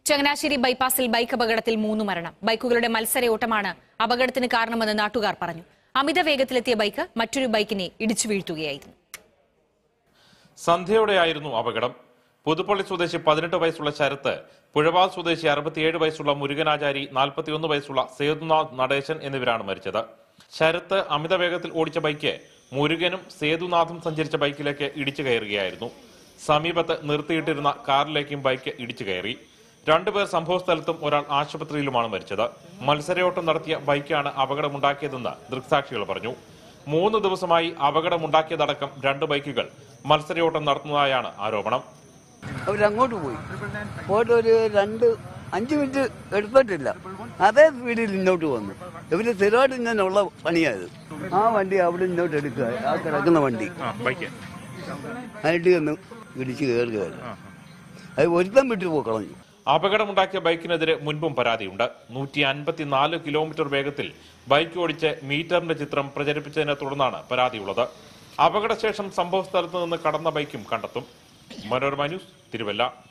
Changanassery ബൈപ്പാസിൽ bike അപകടത്തിൽ മൂന്ന് മരണം ബൈക്കുകളുടെ മത്സരയോട്ടമാണ് അപകടത്തിന് കാരണമെന്ന് നാട്ടുകാർ പറഞ്ഞു അമിത വേഗത്തിലെത്തിയ ബൈക്ക് മറ്റൊരു ബൈക്കിനെ ഇടിച്ചു വീഴ്ത്തുകയായിരുന്നു സന്ധ്യയോടെയായിരുന്നു അപകടം പുതുപ്പള്ളി സ്വദേശി പതിനെട്ട് വയസ്സുള്ള ശരത്ത് പുഴവാൾ സ്വദേശി അറുപത്തിയേഴ് വയസ്സുള്ള മുരുകനാചാരി നാൽപ്പത്തിയൊന്ന് വയസ്സുള്ള സേതുനാഥ് നടേശൻ എന്നിവരാണ് മരിച്ചത് ശരത്ത് അമിത വേഗത്തിൽ ഓടിച്ച ബൈക്ക് മുരുകനും സേതുനാഥും സഞ്ചരിച്ച ബൈക്കിലേക്ക് ഇടിച്ചു കയറുകയായിരുന്നു സമീപത്ത് നിർത്തിയിട്ടിരുന്ന കാറിലേക്കും ബൈക്ക് ഇടിച്ചു കയറി രണ്ടുപേർ സംഭവസ്ഥലത്തും ഒരാൾ ആശുപത്രിയിലുമാണ് മരിച്ചത് മത്സരയോട്ടം നടത്തിയ ബൈക്കാണ് അപകടമുണ്ടാക്കിയതെന്ന് ദൃക്സാക്ഷികൾ പറഞ്ഞു മൂന്ന് ദിവസമായി അപകടമുണ്ടാക്കിയതടക്കം രണ്ട് ബൈക്കുകൾ മത്സരയോട്ടം നടത്തുന്നതായാണ് ആരോപണം അവരങ്ങോട്ട് പോയി പോയിട്ട് ഒരു രണ്ട് അഞ്ച് മിനിറ്റ് എടുത്തിട്ടില്ല അതേ സ്പീഡിൽ ഇങ്ങോട്ട് വന്നു ഇവര് സ്ഥിരമായിട്ട് ഇങ്ങനെയുള്ള പണിയായത് ആ വണ്ടി അവിടെ ഇങ്ങോട്ട് എടുക്കുക ആ കിടക്കുന്ന വണ്ടി ബൈക്ക് അതിട്ട് ഒന്ന് ഇടിച്ച് കയറുകയായിരുന്നു അത് ഒരുത്തം വിട്ടു പോയി കളഞ്ഞു അപകടമുണ്ടാക്കിയ ബൈക്കിനെതിരെ മുൻപും പരാതിയുണ്ട് നൂറ്റി അൻപത്തിനാല് കിലോമീറ്റർ വേഗത്തിൽ ബൈക്ക് ഓടിച്ച് മീറ്ററിന്റെ ചിത്രം പ്രചരിപ്പിച്ചതിനെ തുടർന്നാണ് പരാതിയുള്ളത് അപകടശേഷം സംഭവസ്ഥലത്ത് നിന്ന് കടന്ന ബൈക്കും കണ്ടെത്തും മനോരമ ന്യൂസ് തിരുവല്ല